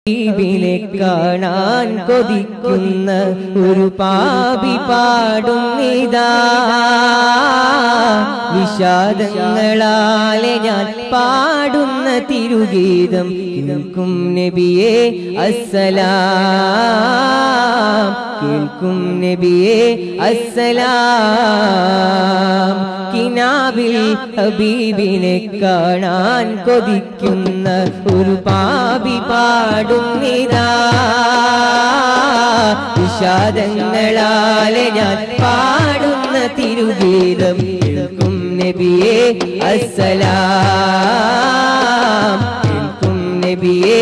ഹബീബിനെ കാണാൻ കൊതിക്കുന്ന ഒരു പാപി പാടുന്നിതാ വിഷാദങ്ങളാലെ ഞാൻ പാടുന്ന തിരുഗീതം കേൾക്കും നബിയെ അസ്സലാം കേൾക്കും നബിയെ അസ്സലാം കിനാവിൽ ഹബീബിനെ കാണാൻ കൊതിക്കുന്ന ഒരു പാപി പാടുന്നിതാ വിഷാദങ്ങളാലെ ഞാൻ പാടുന്ന തിരുഗീതം കേൾക്കും നബിയെ അസ്സലാം കേൾക്കും നബിയെ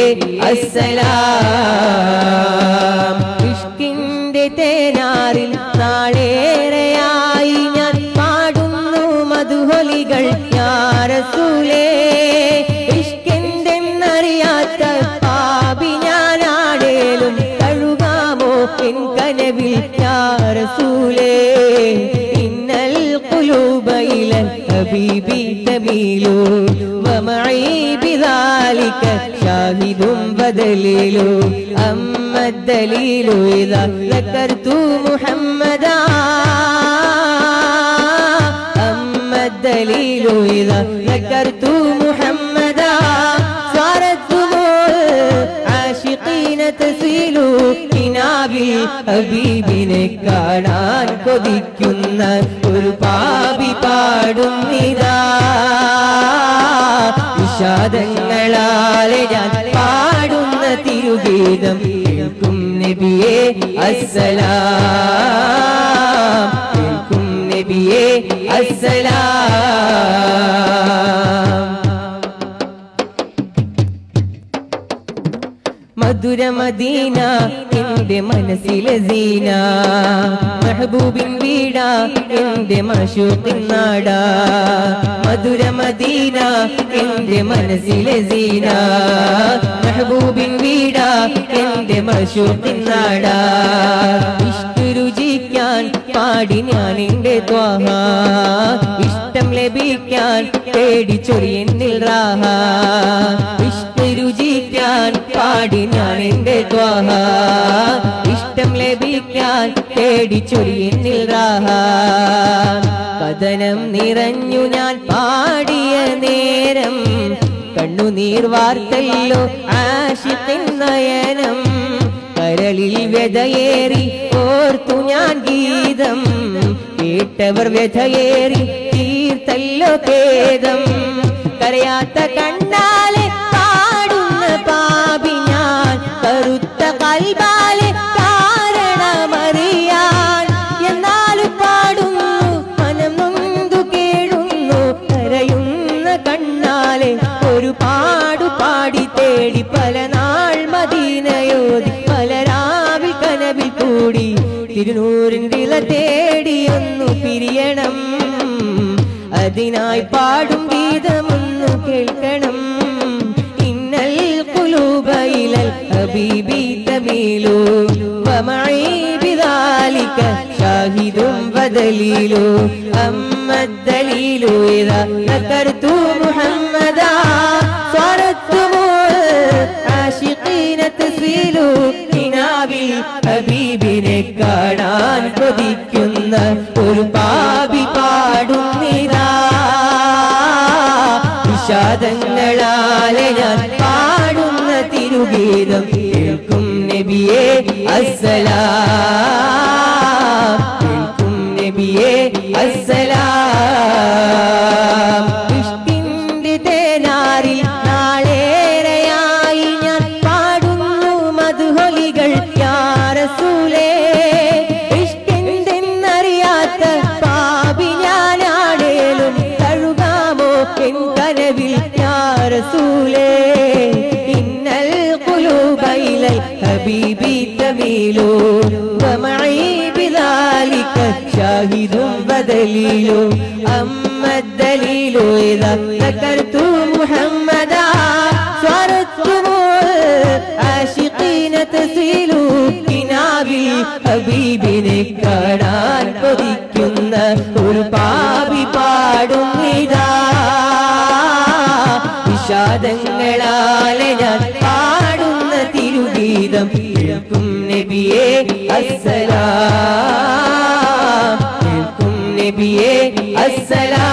അസ്സലാം ഇഷ്കിന്റെ തേനാറിൽ നാളേറെയായി ഞാൻ പാടുന്നു മധുഹൊലികൾ ഞാറസൂലേ ഇഷ്കെന്തെന്നറിയാത്ത പാപി ഞാനാടേലും കഴുകാമോ എൻ കനവിൽ ഞാറസൂലേ ഇന്നൽ قلوب إلى الحبيب تميل ومعي بذلك شاهد ودليل أما الدليل إذا ذكرت محمدا أما الدليل إذا ذكرت محمدا صارت دموع العاشقين تسيل കിനാവിൽ ഹബീബിനെ കാണാൻ കൊതിക്കുന്ന ഒരു പാപി പാടുന്നിതാ വിഷാദങ്ങളാലെ ഞാൻ പാടുന്ന തിരുഗീതം കേൾക്കും നബിയെ അസ്സലാം കേൾക്കും നബിയെ അസ്സലാം മധുരമദീന എന്റെ മനസ്സിലെ സീന മെഹബൂബിൻ വീട എന്റെ മഷൂത്തിൻ നാട മധുരമദീന എന്റെ മനസ്സിലെ സീന മെഹബൂബിൻ വീട എന്റെ മഷൂത്തിൻ നാട ഇഷ്ക രുചിക്കാൻ പാടി ഞാൻ എന്റെ ത്വാഹ ഇഷ്ടം ലഭിക്കാൻ തേടി ചൊരിയെന്നിൽ റാഹ ഇഷ്ട രുചിക്കാൻ പാടി ഞാൻ എന്റെ ത്വാഹ ഇഷ്ടം ലഭിക്കാൻ തേടി ചൊരിയെന്നിൽ റാഹ കഥനം നിറഞ്ഞു ഞാൻ പാടിയ നേരം കണ്ണുനീർ വാർത്തല്ലോ ആശിത്തിൻ നയനം കരളിൽ വ്യതയേറി ഓർത്തു ഞാൻ ഗീതം കേട്ടവർ വ്യഥയേറി തീർത്തല്ലോ ഖേദം കരയാത്ത കണ്ടാലെ പാടുന്ന പാപി ഞാൻ കറുത്ത കൽബാലെ കാരണമറിയാൻ എന്നാലും പാടുന്നു മനം നൊന്തു കേഴുന്നു കരയുന്ന കണ്ണാലെ ഒരു പാടു പാടി തേടി പല നാൾ മദീനയോതി പല രാവിൽ കനവിൽ കൂടി തിരുനൂറിൻ്റെ ഇല തേടി ഒന്നു പിരിയണം അതിനായി പാടും ഗീതമൊന്നു കേൾക്കണം ഇന്നൽ قلوب إلى الحبيب تميل ومعي بذلك شاهد ودليل أما الدليل إذا ذكرت محمدا صارت دموع العاشقين تسيل കിനാവിൽ ഹബീബിനെ കാണാൻ കൊതിക്കുന്ന ഒരു പാപി പാടുന്നിതാ വിഷാദങ്ങളാലെ ഞാൻ പാടുന്ന തിരുഗീതം കേൾക്കും നബിയെ അസ്സലാം കേൾക്കും നബിയെ അസ്സലാം ഇഷ്ടിന്റെ തേനാറിൽ നാളേറെയായി ഞാൻ പാടുന്നു മധുഹൊലികൾ യാറസൂലേ ഇഷ്ടെന്തെന്നറിയാത്ത പാപി ഞാനാടേലും കഴുകാമോ എൻ കനവിൽ യാറസൂലേ ഇന്നൽ قلوب إلى الحبيب تميل ومعي بذلك شاهد ودليل أما الدليل إذا ذكرت محمدا صارت دموع العاشقين تسيل കിനാവിൽ ഹബീബിനെ കാണാൻ കൊതിക്കുന്ന ഒരു പാപി പാടുന്നിതാ വിഷാദങ്ങളാലെ ഞാൻ പാടുന്ന തിരു ഗീതം കേൾക്കും നബിയെ അസ്സലാം കേൾക്കും നബിയെ അസ്സലാം